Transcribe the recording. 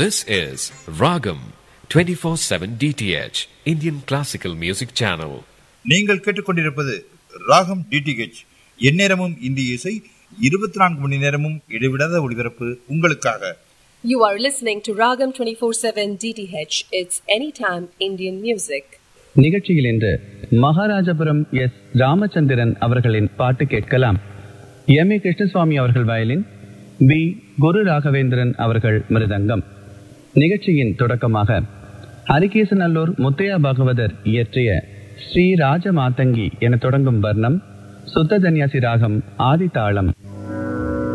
This is Ragam 24/7 DTH Indian Classical Music Channel. நீங்கள் கேட்டுக்கொண்டிருப்பது ராகம் டிடிஹெச் எந்நேரமும் இந்திய இசை இருபத்தி நான்கு மணி நேரமும் இடைவிடாத ஒளிபரப்பு உங்களுக்காக You are listening to Ragam 24/7 DTH. It's anytime Indian music. நிகழ்ச்சியில் இன்று மகாராஜபுரம் எஸ் ராமச்சந்திரன் அவர்களின் பாட்டு கேட்கலாம் எம் ஏ கிருஷ்ணசுவாமி அவர்கள் வயலின் பி குரு ராகவேந்திரன் அவர்கள் மிருதங்கம் நிகழ்ச்சியின் தொடக்கமாக ஹரிகேசநல்லூர் முத்தையா பாகவதர் இயற்றிய ஸ்ரீ ராஜ மாதங்கி என தொடங்கும் வர்ணம் சுத்த தன்யாசி ராகம் ஆதி தாளம்